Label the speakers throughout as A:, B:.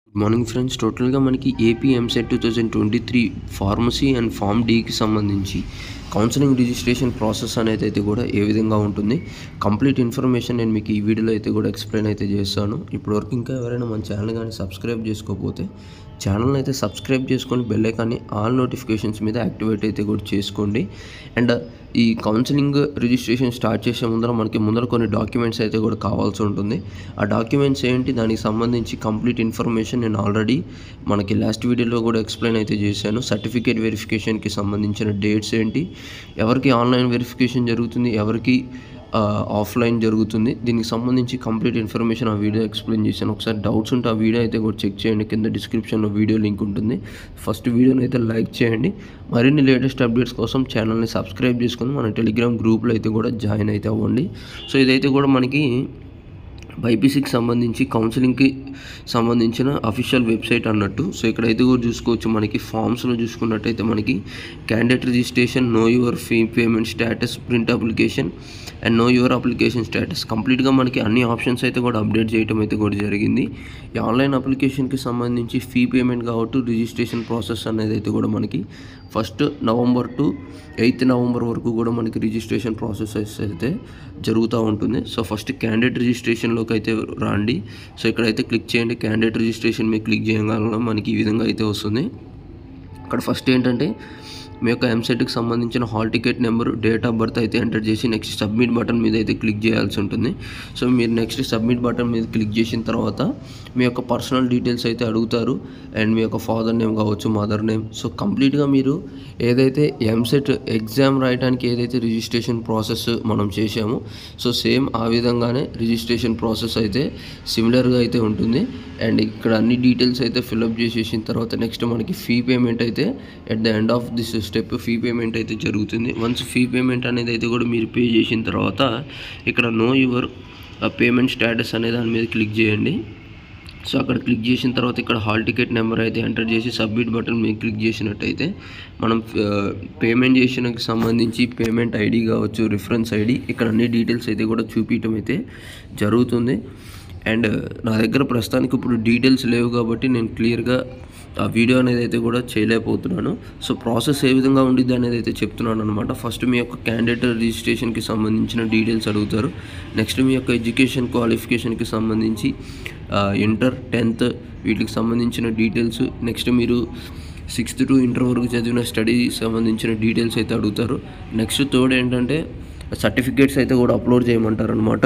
A: good morning friends టోటల్గా మనకి AP EAMCET two thousand twenty three pharmacy and pharm డీకి సంబంధించి కౌన్సిలింగ్ రిజిస్ట్రేషన్ ప్రాసెస్ అనేది అయితే కూడా ఏ విధంగా ఉంటుంది కంప్లీట్ ఇన్ఫర్మేషన్ నేను మీకు ఈ వీడియోలో అయితే కూడా ఎక్స్ప్లెయిన్ అయితే చేస్తాను ఇప్పటివరకు ఇంకా ఎవరైనా మన ఛానల్ కానీ సబ్స్క్రైబ్ చేసుకోకపోతే ఛానల్ని అయితే సబ్స్క్రైబ్ చేసుకొని బెల్ ఐకాన్ని ఆల్ నోటిఫికేషన్స్ మీద యాక్టివేట్ అయితే కూడా చేసుకోండి అండ్ ఈ కౌన్సిలింగ్ రిజిస్ట్రేషన్ స్టార్ట్ చేసే ముందర మనకి ముందర కొన్ని డాక్యుమెంట్స్ అయితే కూడా కావాల్సి ఉంటుంది ఆ డాక్యుమెంట్స్ ఏంటి దానికి సంబంధించి కంప్లీట్ ఇన్ఫర్మేషన్ నేను ఆల్రెడీ మనకి లాస్ట్ వీడియోలో కూడా ఎక్స్ప్లెయిన్ అయితే చేశాను సర్టిఫికేట్ వెరిఫికేషన్కి సంబంధించిన డేట్స్ ఏంటి ఎవరికి ఆన్లైన్ వెరిఫికేషన్ జరుగుతుంది ఎవరికి ఆఫ్లైన్ జరుగుతుంది దీనికి సంబంధించి కంప్లీట్ ఇన్ఫర్మేషన్ ఆ వీడియో ఎక్స్ప్లెయిన్ చేశాను ఒకసారి డౌట్స్ ఉంటే ఆ వీడియో అయితే కూడా చెక్ చేయండి కింద డిస్క్రిప్షన్లో వీడియో లింక్ ఉంటుంది ఫస్ట్ వీడియోని అయితే లైక్ చేయండి మరిన్ని లేటెస్ట్ అప్డేట్స్ కోసం ఛానల్ని సబ్స్క్రైబ్ చేసుకొని మన టెలిగ్రామ్ గ్రూప్లో అయితే కూడా జాయిన్ అయితే అవ్వండి సో ఇదైతే కూడా మనకి బైపీసీకి సంబంధించి కౌన్సిలింగ్కి సంబంధించిన అఫీషియల్ వెబ్సైట్ అన్నట్టు సో ఇక్కడైతే కూడా చూసుకోవచ్చు మనకి ఫామ్స్లో చూసుకున్నట్టయితే మనకి candidate registration know your fee payment status print application and know your application status కంప్లీట్గా మనకి అన్ని ఆప్షన్స్ అయితే కూడా అప్డేట్ చేయడం అయితే కూడా జరిగింది ఈ ఆన్లైన్ అప్లికేషన్కి సంబంధించి ఫీ పేమెంట్ కావచ్చు రిజిస్ట్రేషన్ ప్రాసెస్ అనేది అయితే కూడా మనకి first November to eighth November వరకు కూడా మనకి రిజిస్ట్రేషన్ ప్రాసెస్ అయితే జరుగుతూ ఉంటుంది సో ఫస్ట్ క్యాండిడేట్ రిజిస్ట్రేషన్లోకి అయితే రండి సో ఇక్కడైతే క్లిక్ చేయండి క్యాండిడేట్ రిజిస్ట్రేషన్ మీద క్లిక్ చేయగలడం మనకి ఈ విధంగా అయితే వస్తుంది అక్కడ ఫస్ట్ ఏంటంటే మీ యొక్క ఎంసెట్కి సంబంధించిన hall ticket number date of birth అయితే ఎంటర్ చేసి నెక్స్ట్ సబ్మిట్ బటన్ మీద అయితే క్లిక్ చేయాల్సి ఉంటుంది సో మీరు నెక్స్ట్ సబ్మిట్ బటన్ మీద క్లిక్ చేసిన తర్వాత మీ యొక్క పర్సనల్ డీటెయిల్స్ అయితే అడుగుతారు అండ్ మీ యొక్క ఫాదర్ నేమ్ కావచ్చు మదర్ నేమ్ సో కంప్లీట్గా మీరు ఏదైతే ఎంసెట్ ఎగ్జామ్ రాయడానికి ఏదైతే రిజిస్ట్రేషన్ ప్రాసెస్ మనం చేసామో సో సేమ్ ఆ విధంగానే రిజిస్ట్రేషన్ ప్రాసెస్ అయితే సిమిలర్గా అయితే ఉంటుంది అండ్ ఇక్కడ అన్ని డీటెయిల్స్ అయితే ఫిల్అప్ చేసేసిన తర్వాత నెక్స్ట్ మనకి ఫీ పేమెంట్ అయితే at the end of this step fee payment అయితే జరుగుతుంది వన్స్ ఫీ పేమెంట్ అనేది అయితే కూడా మీరు పే చేసిన తర్వాత ఇక్కడ నో యువర్ పేమెంట్ స్టేటస్ అనే దాని మీద క్లిక్ చేయండి సో అక్కడ క్లిక్ చేసిన తర్వాత ఇక్కడ హాల్ టికెట్ నెంబర్ అయితే ఎంటర్ చేసి సబ్మిట్ బటన్ మీద క్లిక్ చేసినట్టయితే మనం పేమెంట్ చేసినకి సంబంధించి పేమెంట్ ఐడి కావచ్చు రిఫరెన్స్ ఐడి ఇక్కడ అన్ని డీటెయిల్స్ అయితే కూడా చూపించడం అయితే జరుగుతుంది అండ్ నా దగ్గర ప్రస్తుతానికి ఇప్పుడు డీటెయిల్స్ లేవు కాబట్టి నేను క్లియర్గా ఆ వీడియో అనేది అయితే కూడా చేయలేకపోతున్నాను సో ప్రాసెస్ ఏ విధంగా ఉండిద్ది అనేది అయితే చెప్తున్నాను అనమాట ఫస్ట్ మీ యొక్క క్యాండిడేట్ రిజిస్ట్రేషన్కి సంబంధించిన డీటెయిల్స్ అడుగుతారు నెక్స్ట్ మీ యొక్క ఎడ్యుకేషన్ క్వాలిఫికేషన్కి సంబంధించి ఇంటర్ టెన్త్ వీటికి సంబంధించిన డీటెయిల్స్ నెక్స్ట్ మీరు సిక్స్త్ టు ఇంటర్ వరకు చదివిన స్టడీ సంబంధించిన డీటెయిల్స్ అయితే అడుగుతారు నెక్స్ట్ థర్డ్ ఏంటంటే సర్టిఫికేట్స్ అయితే కూడా అప్లోడ్ చేయమంటారు అనమాట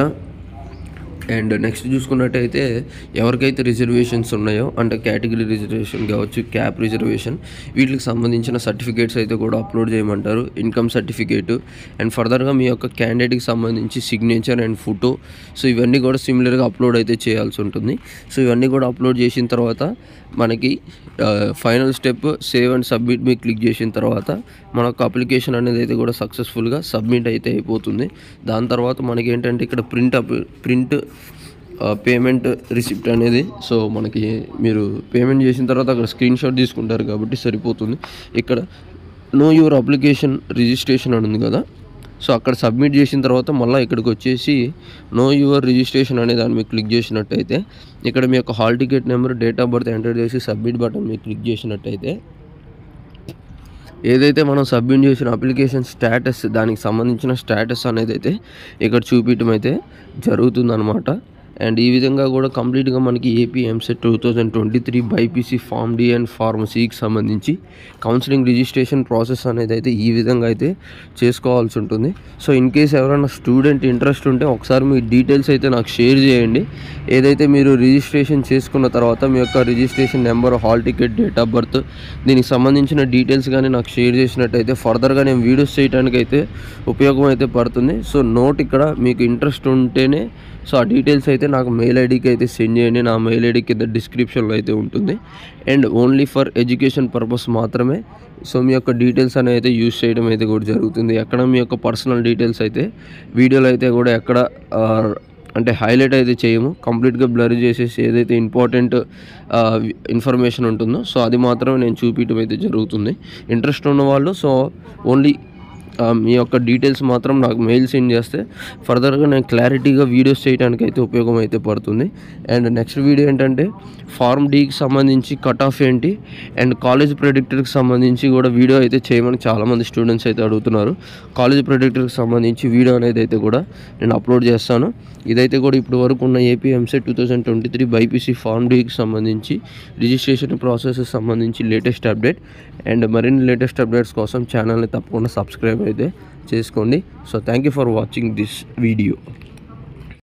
A: అండ్ నెక్స్ట్ చూసుకున్నట్టయితే ఎవరికైతే రిజర్వేషన్స్ ఉన్నాయో అంటే కేటగిరీ రిజర్వేషన్ కావచ్చు క్యాప్ రిజర్వేషన్ వీటికి సంబంధించిన సర్టిఫికేట్స్ అయితే కూడా అప్లోడ్ చేయమంటారు ఇన్కమ్ సర్టిఫికేట్ అండ్ ఫర్దర్గా మీ యొక్క క్యాండిడేట్కి సంబంధించి సిగ్నేచర్ అండ్ ఫోటో సో ఇవన్నీ కూడా సిమిలర్గా అప్లోడ్ అయితే చేయాల్సి ఉంటుంది సో ఇవన్నీ కూడా అప్లోడ్ చేసిన తర్వాత మనకి final step save and submit మీద క్లిక్ చేసిన తర్వాత మనకు అప్లికేషన్ అనేది అయితే కూడా సక్సెస్ఫుల్గా సబ్మిట్ అయితే అయిపోతుంది దాని తర్వాత మనకి ఏంటంటే ఇక్కడ print up print payment receipt అనేది సో మనకి మీరు పేమెంట్ చేసిన తర్వాత అక్కడ స్క్రీన్ షాట్ తీసుకుంటారు కాబట్టి సరిపోతుంది ఇక్కడ నో యువర్ అప్లికేషన్ రిజిస్ట్రేషన్ అని ఉంది కదా సో అక్కడ సబ్మిట్ చేసిన తర్వాత మళ్ళీ ఇక్కడికి వచ్చేసి నో యువర్ రిజిస్ట్రేషన్ అనే దాని మీద క్లిక్ చేసినట్టయితే ఇక్కడ మీ యొక్క hall ticket number date of birth enter చేసి సబ్మిట్ బటన్ మీద క్లిక్ చేసినట్టయితే ఏదైతే మనం సబ్మిట్ చేసిన అప్లికేషన్ స్టేటస్ దానికి సంబంధించిన స్టేటస్ అనేది అయితే ఇక్కడ చూపించడం అయితే జరుగుతుందన్నమాట అండ్ ఈ విధంగా కూడా కంప్లీట్గా మనకి AP EAMCET two thousand twenty three BiPC pharm D and ఫార్మసీకి సంబంధించి కౌన్సిలింగ్ రిజిస్ట్రేషన్ ప్రాసెస్ అనేది అయితే ఈ విధంగా అయితే చేసుకోవాల్సి ఉంటుంది సో ఇన్ కేస్ ఎవరైనా స్టూడెంట్ ఇంట్రెస్ట్ ఉంటే ఒకసారి మీ డీటెయిల్స్ అయితే నాకు షేర్ చేయండి ఏదైతే మీరు రిజిస్ట్రేషన్ చేసుకున్న తర్వాత మీ యొక్క registration number hall ticket date of birth దీనికి సంబంధించిన డీటెయిల్స్ కానీ నాకు షేర్ చేసినట్టయితే ఫర్దర్గా నేను వీడియోస్ చేయడానికి అయితే ఉపయోగం అయితే పడుతుంది సో నోట్ ఇక్కడ మీకు ఇంట్రెస్ట్ ఉంటేనే సో ఆ డీటెయిల్స్ అయితే నాకు మెయిల్ ఐడికి అయితే సెండ్ చేయండి నా మెయిల్ ఐడి కింద డిస్క్రిప్షన్లో అయితే ఉంటుంది and only for education purpose మాత్రమే సో మీ యొక్క డీటెయిల్స్ అనేవి అయితే యూజ్ చేయడం అయితే కూడా జరుగుతుంది ఎక్కడ మీ యొక్క పర్సనల్ డీటెయిల్స్ అయితే వీడియోలో అయితే కూడా ఎక్కడ అంటే హైలైట్ అయితే చేయము కంప్లీట్గా బ్లర్ చేసేసి ఏదైతే ఇంపార్టెంట్ ఇన్ఫర్మేషన్ ఉంటుందో సో అది మాత్రమే నేను చూపించడం అయితే జరుగుతుంది ఇంట్రెస్ట్ ఉన్న వాళ్ళు సో ఓన్లీ ఆ, మీ యొక్క డీటెయిల్స్ మాత్రం నాకు మెయిల్ సెండ్ చేస్తే ఫర్దర్గా నేను క్లారిటీగా వీడియోస్ చేయడానికి అయితే ఉపయోగం అయితే పడుతుంది అండ్ నెక్స్ట్ వీడియో ఏంటంటే ఫార్మ్ డీకి సంబంధించి కట్ ఆఫ్ ఏంటి అండ్ కాలేజ్ ప్రెడిక్టర్కి సంబంధించి కూడా వీడియో అయితే చేయమని చాలామంది స్టూడెంట్స్ అయితే అడుగుతున్నారు కాలేజ్ ప్రెడిక్టర్కి సంబంధించి వీడియో అనేది అయితే కూడా నేను అప్లోడ్ చేస్తాను ఇదైతే కూడా ఇప్పుడు వరకు ఉన్న AP EAMCET two thousand twenty three BiPC pharm డీకి సంబంధించి రిజిస్ట్రేషన్ ప్రాసెస్ సంబంధించి లేటెస్ట్ అప్డేట్ అండ్ మరిన్ని లేటెస్ట్ అప్డేట్స్ కోసం ఛానల్ని తప్పకుండా సబ్స్క్రైబ్ అయితే చేసుకోండి so thank you for watching this video